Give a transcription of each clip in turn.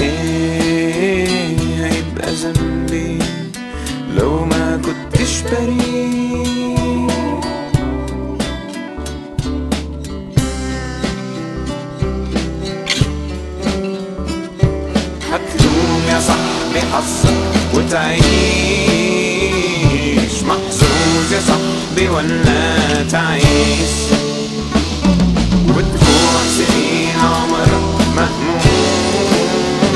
ايه هيبقى ذنبي لو ما كنتش بريء هتلوم يا صاحبي حظك وتعيش محظوظ يا صاحبي ولا تعيس وتروح سنين عمرك مهموم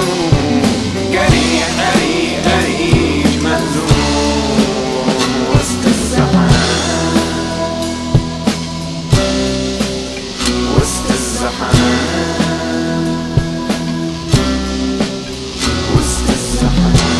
جريح غريب غريب مهزوم وسط الزحام وسط الزحام وسط الزحام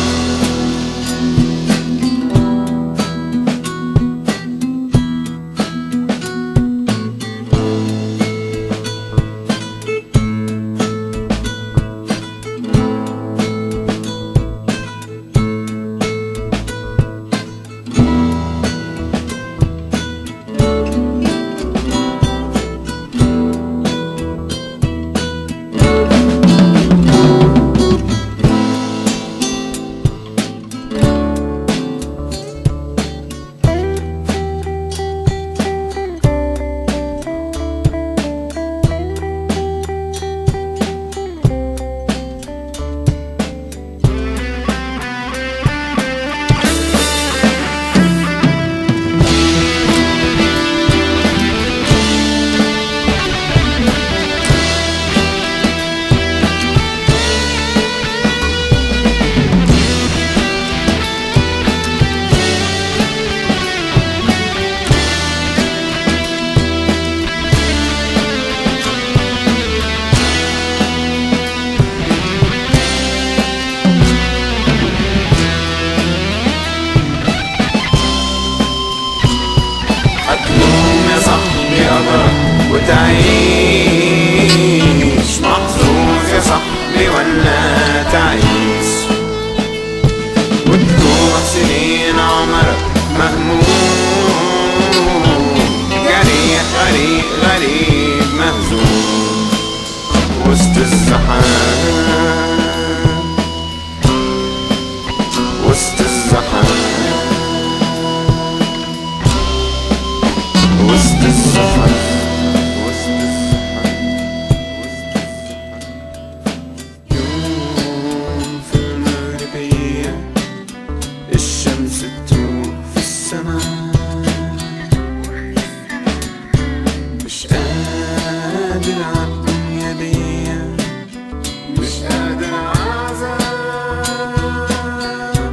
هتقوم يا صاحبي قدرك وتعيش محظوظ يا صاحبي ولا تعيش وتروح سنين عمرك مهموم جريح غريب غريب مهزوم وسط الزحام وسط الزحام وسط الزحام وسط الزحام وسط الزحام يوم في المغربية الشمس تروح في السماء مش قادر عالدنيا دي مش قادر عذاب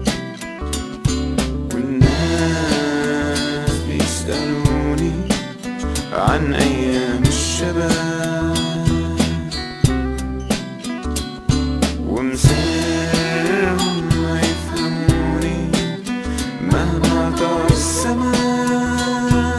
والناس بيسألوني عن أيام الشباب ومصيرهم ما يفهموني مهما طار الزمان